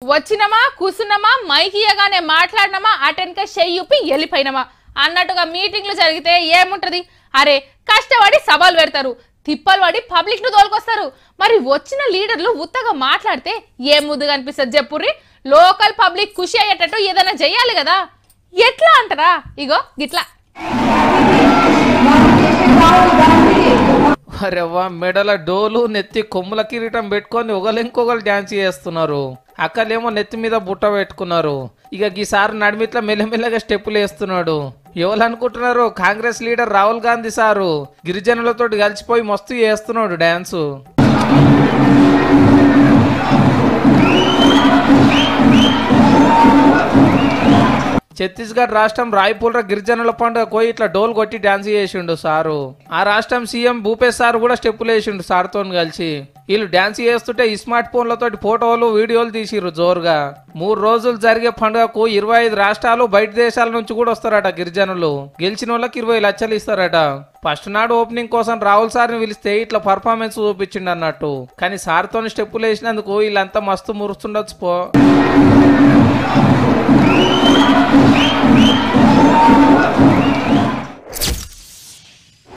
వచ్చినమా కూసున్నామా mic ఇయ్యగానే మాట్లాడినామా అటెన్క చెయ్యుపి వెళ్ళిపోయినామా అన్నట్టుగా మీటింగ్లు జరిగితే ఏముంటది అరే కష్టపడి సభలు పెడతారు తిప్పలు పడి పబ్లిక్ ను తోలుకొస్తారు మరి వచ్చిన లీడర్లు ఉత్తగా మాట్లాడితే ఏం ముద్దుగా అనిపిస్తుంది చెప్పుర్రి లోకల్ పబ్లిక్ ఖుషి అయ్యేటట్టు ఏదైనా చెయ్యాలి కదా ఎట్లా అంటారా ఇగో గిట్లా అరెవ్వా మెడల డోలు నెత్తి కొమ్ముల కిరీటం పెట్టుకొని ఒకరు ఇంకొకరు డ్యాన్స్ చేస్తున్నారు అక్కలేమో నెత్తి మీద బుట్ట పెట్టుకున్నారు ఇక ఈసారి నడిమిట్ల మెల్లమెల్లగా స్టెప్పులు వేస్తున్నాడు ఎవరు అనుకుంటున్నారు కాంగ్రెస్ లీడర్ రాహుల్ గాంధీ సారు గిరిజనులతో కలిసిపోయి మస్తు చేస్తున్నాడు డ్యాన్సు ఛత్తీస్గఢ్ రాష్ట్రం రాయ్పూర్ గిరిజనుల పండుగ పోయి ఇట్లా డోల్ కొట్టి డాన్స్ చేసిండు సారు ఆ రాష్ట్రం సీఎం భూపేష్ సార్ కూడా స్టెప్పులు వేసిండు సార్తో కలిసి వీళ్ళు డాన్స్ చేస్తుంటే ఈ స్మార్ట్ ఫోన్లతో ఫోటోలు వీడియోలు తీసిర్రు జోరుగా మూడు రోజులు జరిగే పండుగకు ఇరవై ఐదు రాష్ట్రాలు బయట దేశాల నుంచి కూడా వస్తారట గిరిజనులు గెలిచిన వాళ్ళకి ఇరవై లక్షలు ఇస్తారట ఫస్ట్ నాడు ఓపెనింగ్ కోసం రాహుల్ సార్ని పిలిస్తే ఇట్లా పర్ఫార్మెన్స్ చూపించిండు అన్నట్టు కానీ సార్తో స్టెప్పులు వేసినందుకు వీళ్ళంతా మస్తు మురుస్తుండొచ్చు పో